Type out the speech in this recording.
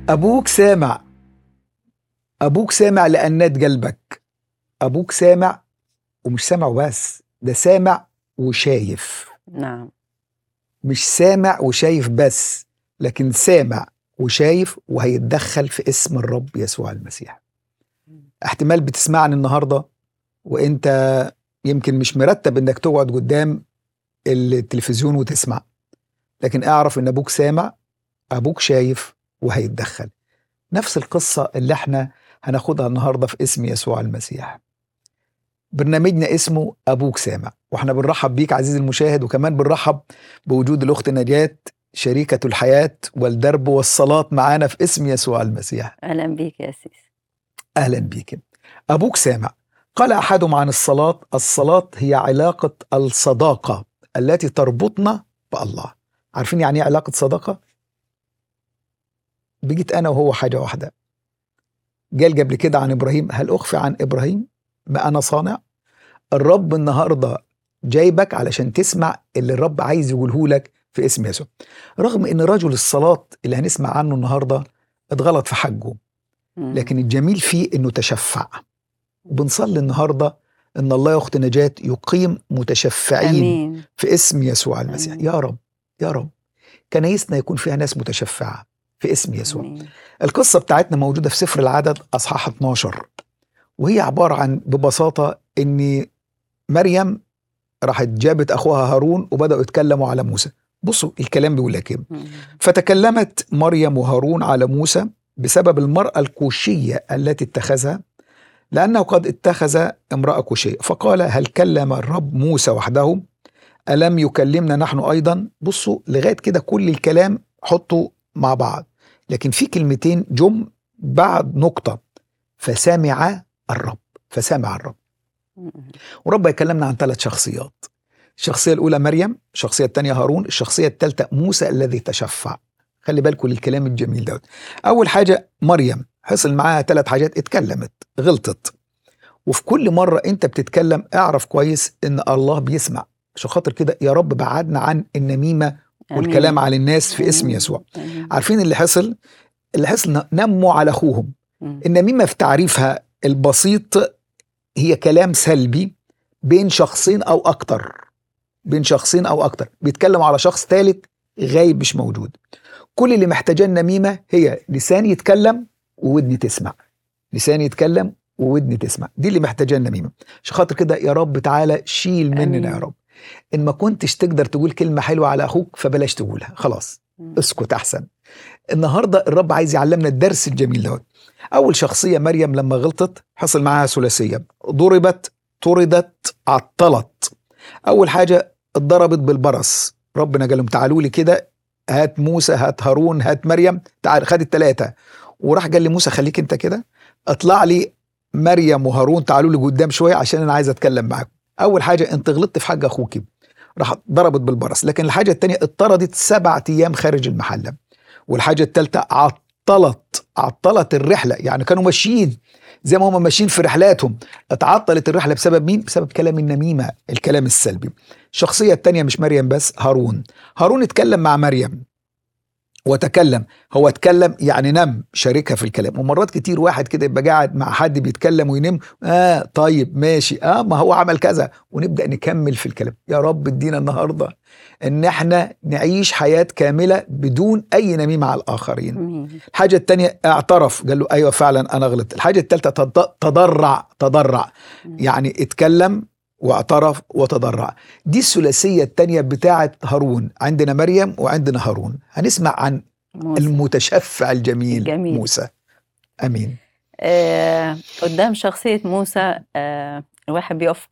أبوك سامع أبوك سامع لأنات قلبك أبوك سامع ومش سامع بس ده سامع وشايف نعم مش سامع وشايف بس لكن سامع وشايف وهيتدخل في اسم الرب يسوع المسيح احتمال بتسمعني النهارده وانت يمكن مش مرتب انك تقعد قدام التلفزيون وتسمع لكن اعرف ان ابوك سامع ابوك شايف وهيتدخل نفس القصة اللي احنا هناخدها النهاردة في اسم يسوع المسيح برنامجنا اسمه أبوك سامع واحنا بنرحب بيك عزيزي المشاهد وكمان بنرحب بوجود الأخت نجاة شريكة الحياة والدرب والصلاة معانا في اسم يسوع المسيح اهلا بيك يا سيس أهلا بيك أبوك سامع قال أحدهم عن الصلاة الصلاة هي علاقة الصداقة التي تربطنا بالله عارفين يعني ايه علاقة صداقة؟ بقيت أنا وهو حاجة واحدة قال قبل كده عن إبراهيم هل أخفي عن إبراهيم ما أنا صانع الرب النهاردة جايبك علشان تسمع اللي الرب عايز يقوله لك في اسم يسوع رغم ان رجل الصلاة اللي هنسمع عنه النهاردة اتغلط في حجه مم. لكن الجميل فيه انه تشفع وبنصلي النهاردة ان الله يا اخت نجاة يقيم متشفعين امين في اسم يسوع المسيح آمين. يا رب يا رب كنايسنا يكون فيها ناس متشفعة في اسم يسوع آمين. القصة بتاعتنا موجودة في سفر العدد أصحاح 12 وهي عبارة عن ببساطة إن مريم راحت جابت أخوها هارون وبدأوا يتكلموا على موسى بصوا الكلام بيقول لك إيه مم. فتكلمت مريم وهارون على موسى بسبب المرأة الكوشية التي اتخذها لأنه قد اتخذ امرأة كوشية فقال هل كلم الرب موسى وحده ألم يكلمنا نحن أيضا بصوا لغاية كده كل الكلام حطوا مع بعض لكن في كلمتين جم بعد نقطة فسمع الرب فسمع الرب مم. ورب يكلمنا عن ثلاث شخصيات الشخصية الأولى مريم الشخصية الثانية هارون الشخصية الثالثة موسى الذي تشفع خلي بالكم الكلام الجميل دوت أول حاجة مريم حصل معاها ثلاث حاجات اتكلمت غلطت وفي كل مرة أنت بتتكلم اعرف كويس إن الله بيسمع عشان خاطر كده يا رب بعدنا عن النميمة والكلام آمين. على الناس في اسم آمين. يسوع آمين. عارفين اللي حصل اللي حصل ن- نموا على أخوهم مم. النميمة في تعريفها البسيط هي كلام سلبي بين شخصين أو أكتر بين شخصين أو أكتر بيتكلم على شخص ثالث غايب مش موجود كل اللي محتاجاه النميمة هي لسان يتكلم وودن تسمع لسان يتكلم وودن تسمع دي اللي محتاجاه النميمة عشان خاطر كده يا رب تعالى شيل مننا آمين. يا رب إن ما كنتش تقدر تقول كلمة حلوة على أخوك فبلاش تقولها خلاص مم. اسكت احسن النهارده الرب عايز يعلمنا الدرس الجميل دوت اول شخصيه مريم لما غلطت حصل معاها ثلاثيه ضربت طردت عطلت اول حاجه اتضربت بالبرص ربنا قال لهم تعالوا لي كده هات موسى هات هارون هات مريم تعال خد الثلاثه وراح قال لموسى خليك انت كده اطلع لي مريم وهارون تعالوا لي قدام شويه عشان انا عايز اتكلم معاكم اول حاجه انت غلطت في حق اخوك راح ضربت بالبرص لكن الحاجه الثانيه اضطردت سبعة ايام خارج المحله والحاجه الثالثه عطلت عطلت الرحله يعني كانوا ماشيين زي ما هم ماشيين في رحلاتهم اتعطلت الرحله بسبب مين بسبب كلام النميمه الكلام السلبي الشخصيه الثانيه مش مريم بس هارون هارون اتكلم مع مريم وتكلم هو اتكلم يعني نم شاركها في الكلام ومرات كتير واحد كده يبقى قاعد مع حد بيتكلم وينم اه طيب ماشي اه ما هو عمل كذا ونبدا نكمل في الكلام يا رب ادينا النهارده ان احنا نعيش حياه كامله بدون اي نميمه على الاخرين آمين. الحاجة التانية اعترف قال له أيوة فعلا أنا غلطت الحاجة التالتة تض- تضرع تضرع مم. يعني اتكلم واعترف وتضرع دي الثلاثية التانية بتاعة هارون عندنا مريم وعندنا هارون هنسمع عن موسى. المتشفع الجميل الجميل. موسى أمين آه قدام شخصية موسى آه الواحد بيقف